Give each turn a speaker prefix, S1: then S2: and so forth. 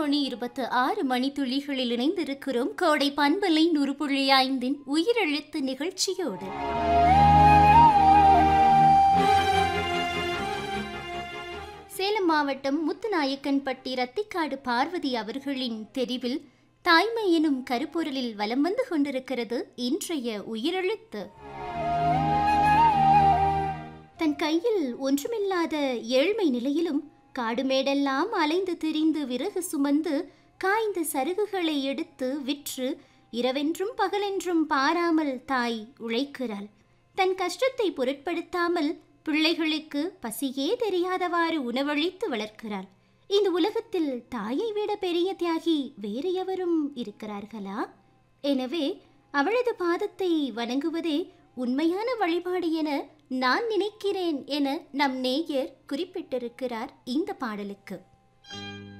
S1: மணி இருபத்து ஆறு மணித்துளிகளில் இணைந்திருக்கிறோம் கோடை பண்பலை நூறு புள்ளி ஐந்தின் உயிரெழுத்து நிகழ்ச்சியோடு சேலம் மாவட்டம் முத்துநாயக்கன்பட்டி ரத்திக்காடு பார்வதி அவர்களின் தெரிவில் தாய்மை எனும் கருப்பொருளில் வலம் வந்து கொண்டிருக்கிறது இன்றைய உயிரெழுத்து தன் கையில் ஒன்றுமில்லாத ஏழ்மை நிலையிலும் காடுமேடெல்லாம் அலைந்து திரிந்து விறகு சுமந்து காய்ந்த சருகுகளை எடுத்து விற்று இரவென்றும் பகலென்றும் பாராமல் தாய் உழைக்கிறாள் தன் கஷ்டத்தை பொருட்படுத்தாமல் பிள்ளைகளுக்கு பசியே தெரியாதவாறு உணவளித்து வளர்க்கிறாள் இந்த உலகத்தில் தாயை விட பெரிய தியாகி வேறு எவரும் இருக்கிறார்களா எனவே அவளது பாதத்தை வணங்குவதே உண்மையான வழிபாடு என நான் நினைக்கிறேன் என நம் நேயர் குறிப்பிட்டிருக்கிறார் இந்த பாடலுக்கு